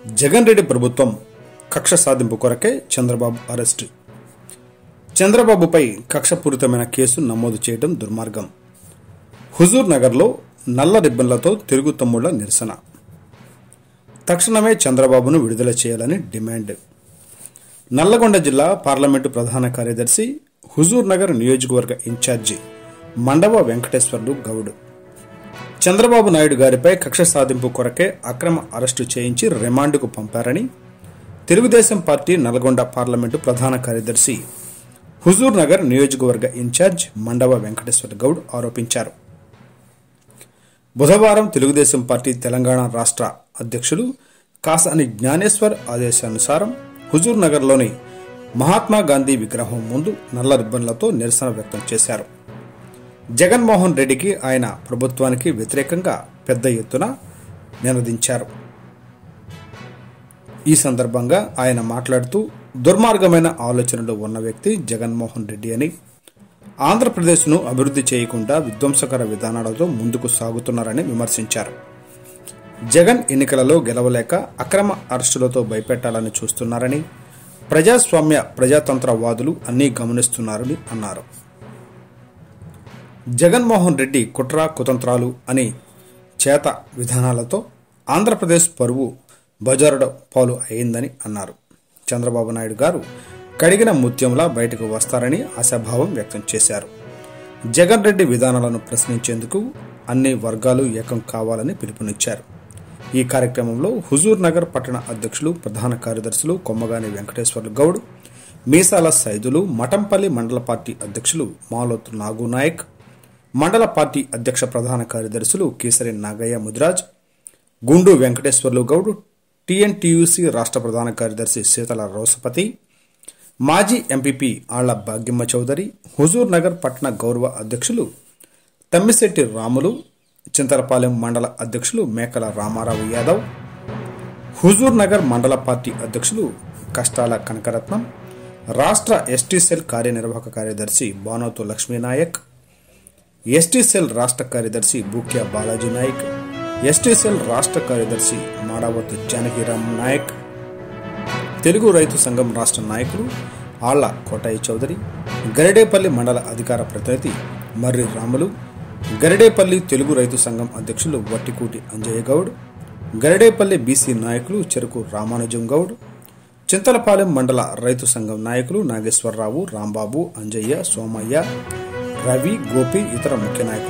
జగన్ రెడ్డి ప్రభుత్వం కక్ష సాధింపు కొరకే చంద్రబాబు అరెస్టు చంద్రబాబుపై కక్షపూరితమైన కేసు నమోదు చేయడం దుర్మార్గం హుజూర్ నగర్లో నల్ల రిబ్బన్లతో తెలుగు తమ్ముళ్ల నిరసన తక్షణమే చంద్రబాబును విడుదల చేయాలని డిమాండ్ నల్లగొండ జిల్లా పార్లమెంటు ప్రధాన కార్యదర్శి హుజూర్ నగర్ నియోజకవర్గ ఇన్ఛార్జి మండవ వెంకటేశ్వర్లు గౌడ్ చంద్రబాబు నాయుడు గారిపై కక్ష సాధింపు కొరకే అక్రమ అరెస్టు చేయించి రిమాండ్కు పంపారని తెలుగుదేశం పార్టీ నల్గొండ పార్లమెంటు ప్రధాన కార్యదర్శి హుజూర్ నగర్ నియోజకవర్గ ఇన్ఛార్జ్ మండవ వెంకటేశ్వర గౌడ్ ఆరోపించారు బుధవారం తెలుగుదేశం పార్టీ తెలంగాణ రాష్ట్ర అధ్యక్షులు కాసాని జ్ఞానేశ్వర్ ఆదేశానుసారం హుజూర్ నగర్లోని మహాత్మా గాంధీ విగ్రహం ముందు నల్ల రిబ్బన్లతో నిరసన వ్యక్తం చేశారు జగన్మోహన్ రెడ్డికి ఆయన ప్రభుత్వానికి వ్యతిరేకంగా పెద్ద ఎత్తున నినదించారు ఈ సందర్భంగా ఆయన మాట్లాడుతూ దుర్మార్గమైన ఆలోచనలు ఉన్న వ్యక్తి జగన్మోహన్ రెడ్డి అని ఆంధ్రప్రదేశ్ను అభివృద్ధి చేయకుండా విధ్వంసకర విధానాలతో ముందుకు సాగుతున్నారని విమర్శించారు జగన్ ఎన్నికలలో గెలవలేక అక్రమ అరెస్టులతో భయపెట్టాలని చూస్తున్నారని ప్రజాస్వామ్య ప్రజాతంత్రవాదులు అన్నీ గమనిస్తున్నారని అన్నారు జగన్మోహన్ రెడ్డి కుట్ర కుతంత్రాలు అని చేత విధానాలతో ఆంధ్రప్రదేశ్ పరువు బజారుడ పాలు అయిందని అన్నారు చంద్రబాబు నాయుడు గారు కడిగిన ముత్యంలా బయటకు వస్తారని ఆశాభావం వ్యక్తం చేశారు జగన్ రెడ్డి విధానాలను ప్రశ్నించేందుకు అన్ని వర్గాలు ఏకం కావాలని పిలుపునిచ్చారు ఈ కార్యక్రమంలో హుజూర్ నగర్ పట్టణ అధ్యక్షులు ప్రధాన కార్యదర్శులు కొమ్మగాని వెంకటేశ్వర్లు గౌడ్ మీసాల సైదులు మఠంపల్లి మండల పార్టీ అధ్యక్షులు మాలోత్ నాగు నాయక్ మండల పార్టీ అధ్యక్ష ప్రధాన కార్యదర్శులు కేసరి నాగయ్య ముదిరాజ్ గుండు వెంకటేశ్వర్లు గౌడ్ టీఎన్టీయూసీ రాష్ట్ర ప్రధాన కార్యదర్శి శీతల రోసపతి మాజీ ఎంపీపీ ఆళ్ల భాగ్యమ్మ చౌదరి హుజూర్ నగర్ పట్టణ గౌరవ అధ్యక్షులు తమ్మిశెట్టి రాములు చింతలపాలెం మండల అధ్యక్షులు మేకల రామారావు యాదవ్ హుజూర్ నగర్ మండల పార్టీ అధ్యక్షులు కష్టాల కనకరత్నం రాష్ట్ర ఎస్టీ సెల్ కార్యనిర్వాహక కార్యదర్శి బానోతు లక్ష్మీనాయక్ ఎస్టీ సెల్ రాష్ట్ర కార్యదర్శి బూక్యా బాలాజీ నాయక్ ఎస్టీ సెల్ రాష్ట్ర కార్యదర్శి మాడావత్ జానకిరామ్ నాయక్ తెలుగు రైతు సంఘం రాష్ట్ర నాయకులు ఆళ్ల కోటాయి చౌదరి గరిడేపల్లి మండల అధికార ప్రతినిధి మర్రి రాములు గరిడేపల్లి తెలుగు రైతు సంఘం అధ్యక్షులు వట్టికూటి అంజయ్య గౌడ్ గరిడేపల్లి బీసీ నాయకులు చెరుకు రామానుజం గౌడ్ చింతలపాలెం మండల రైతు సంఘం నాయకులు నాగేశ్వరరావు రాంబాబు అంజయ్య సోమయ్య రవి గోపి ఇతర ముఖ్య నాయకులు